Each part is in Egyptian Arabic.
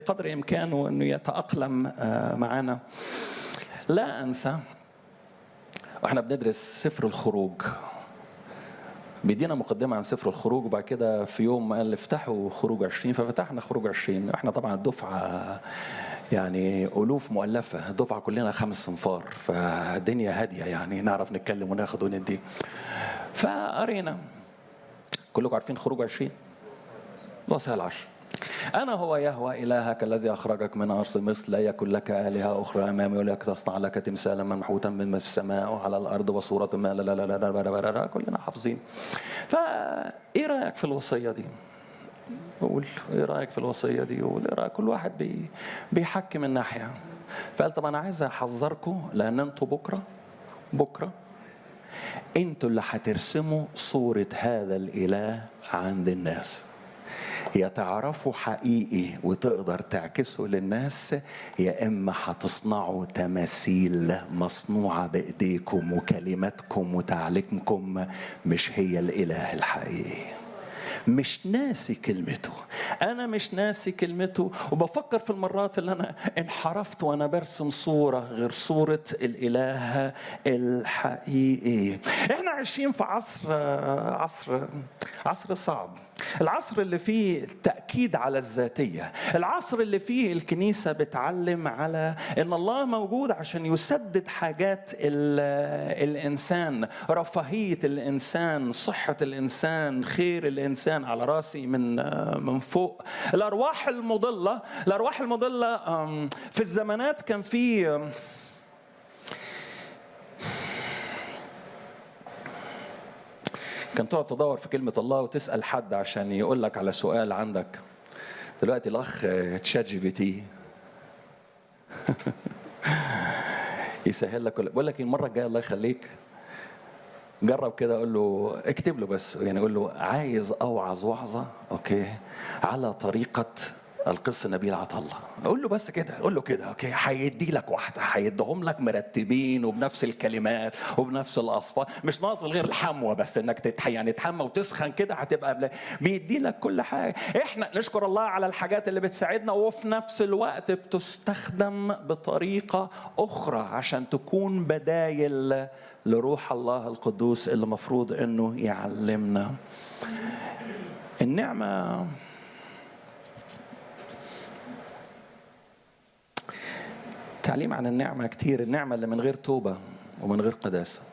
قدر إمكانه أنه يتأقلم آه، معنا لا أنسى واحنا بندرس سفر الخروج بيدينا مقدمة عن سفر الخروج وبعد كده في يوم قال افتحوا خروج 20 ففتحنا خروج 20 احنا طبعا الدفعة يعني ألوف مؤلفة الدفعة كلنا خمس صنفار فالدنيا هادية يعني نعرف نتكلم وناخد وندي فقرينا كلكم عارفين خروج 20 الوصايا العشر أنا هو يهوى إلهك الذي أخرجك من أرض مصر لا يكن لك آلهة أخرى أمامي ولك تصنع لك تمثالا منحوتا من السماء وعلى الأرض وصورة ما لا لا لا لا لا لا لا لا كلنا حافظين فإيه رأيك في الوصية دي؟ قول ايه رايك في الوصيه دي قول ايه رايك كل واحد بي بيحكي من ناحيه فقال طب انا عايز احذركم لان انتوا بكره بكره انتوا اللي هترسموا صوره هذا الاله عند الناس يا تعرفوا حقيقي وتقدر تعكسه للناس يا اما هتصنعوا تماثيل مصنوعه بايديكم وكلماتكم وتعليمكم مش هي الاله الحقيقي مش ناسي كلمته انا مش ناسي كلمته وبفكر في المرات اللي انا انحرفت وانا برسم صوره غير صوره الاله الحقيقي احنا عايشين في عصر عصر عصر صعب العصر اللي فيه تاكيد على الذاتيه العصر اللي فيه الكنيسه بتعلم على ان الله موجود عشان يسدد حاجات الانسان رفاهيه الانسان صحه الانسان خير الانسان على راسي من من فوق الارواح المضله الارواح المضله في الزمانات كان في كان تقعد تدور في كلمة الله وتسأل حد عشان يقول لك على سؤال عندك دلوقتي الأخ تشات جي بي تي يسهل لك بقول لك المرة الجاية الله يخليك جرب كده اقول له اكتب له بس يعني اقول له عايز اوعظ وعظه اوكي على طريقه القس نبيل عطله قول له بس كده قول له كده اوكي هيدي لك واحده هيديهم لك مرتبين وبنفس الكلمات وبنفس الاصفار مش ناقص غير الحموه بس انك تتح يعني تحمى وتسخن كده هتبقى بلا... بيدي لك كل حاجه احنا نشكر الله على الحاجات اللي بتساعدنا وفي نفس الوقت بتستخدم بطريقه اخرى عشان تكون بدايل لروح الله القدوس اللي مفروض انه يعلمنا النعمه تعليم عن النعمة كتير النعمة اللي من غير توبة ومن غير قداسة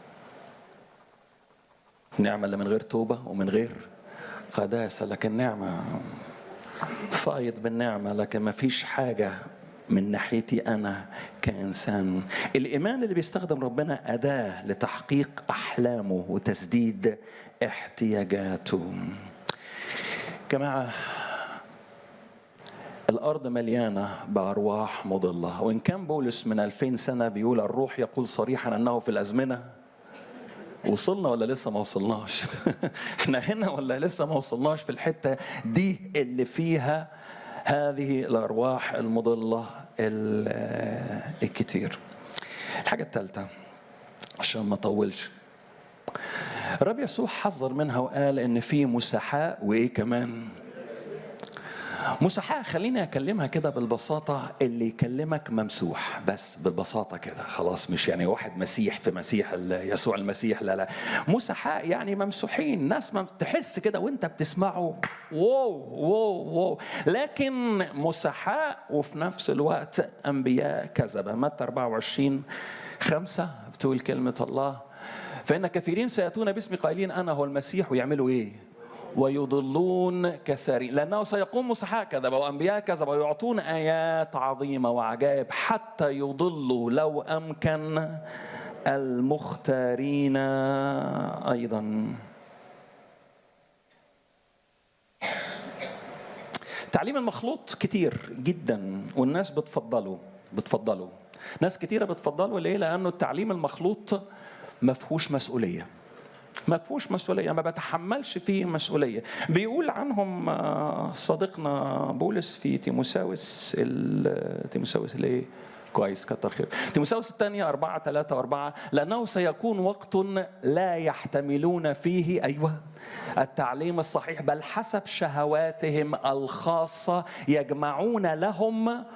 النعمة اللي من غير توبة ومن غير قداسة لكن نعمة فايض بالنعمة لكن ما فيش حاجة من ناحيتي أنا كإنسان الإيمان اللي بيستخدم ربنا أداة لتحقيق أحلامه وتسديد احتياجاته جماعة الأرض مليانة بأرواح مضلة وإن كان بولس من ألفين سنة بيقول الروح يقول صريحا أنه في الأزمنة وصلنا ولا لسه ما وصلناش احنا هنا ولا لسه ما وصلناش في الحتة دي اللي فيها هذه الأرواح المضلة الكتير الحاجة الثالثة عشان ما أطولش الرب يسوع حذر منها وقال إن في مسحاء وإيه كمان مسحاء خليني اكلمها كده بالبساطه اللي يكلمك ممسوح بس بالبساطه كده خلاص مش يعني واحد مسيح في مسيح يسوع المسيح لا لا مسحاء يعني ممسوحين ناس تحس كده وانت بتسمعه واو واو واو لكن مسحاء وفي نفس الوقت انبياء كذبه متى 24 خمسة بتقول كلمه الله فان كثيرين سياتون باسم قائلين انا هو المسيح ويعملوا ايه؟ ويضلون كثيرين لأنه سيقوم مسحاء كذب وأنبياء كذب ويعطون آيات عظيمة وعجائب حتى يضلوا لو أمكن المختارين أيضا تعليم المخلوط كتير جدا والناس بتفضله بتفضله ناس كتيرة بتفضله ليه؟ لأنه التعليم المخلوط ما فيهوش مسؤوليه ما فيهوش مسؤوليه ما بتحملش فيه مسؤوليه بيقول عنهم صديقنا بولس في تيموساوس تيموساوس الايه كويس كتر خير تيموثاوس الثانية أربعة ثلاثة وأربعة لأنه سيكون وقت لا يحتملون فيه أيوة التعليم الصحيح بل حسب شهواتهم الخاصة يجمعون لهم